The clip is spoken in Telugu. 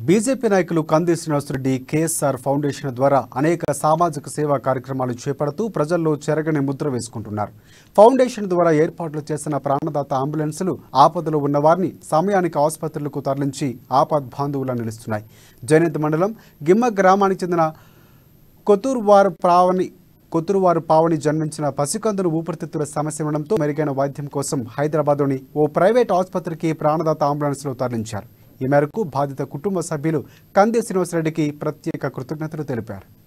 బీజేపీ నాయకులు కంది శ్రీనివాసరెడ్డి కేఎస్ఆర్ ఫౌండేషన్ ద్వారా అనేక సామాజిక సేవా కార్యక్రమాలు చేపడుతూ ప్రజల్లో చెరగని ముద్ర వేసుకుంటున్నారు ఫౌండేషన్ ద్వారా ఏర్పాట్లు చేసిన ప్రాణదాత అంబులెన్సులు ఆపదలో ఉన్న వారిని సమయానికి ఆసుపత్రులకు తరలించి ఆపద్ బాంధవులా నిలుస్తున్నాయి జైనత్ మండలం గిమ్మ గ్రామానికి చెందిన కొత్తూరువారు పావని కొత్తూరువారు పావని జన్మించిన పసికందును ఊపిరితిత్తుల సమస్య ఉండడంతో మెరుగైన వైద్యం కోసం హైదరాబాద్లోని ఓ ప్రైవేట్ ఆసుపత్రికి ప్రాణదాత అంబులెన్స్లో తరలించారు ఈ మేరకు బాధిత కుటుంబ సభ్యులు కంది శ్రీనివాసరెడ్డికి ప్రత్యేక కృతజ్ఞతలు తెలిపారు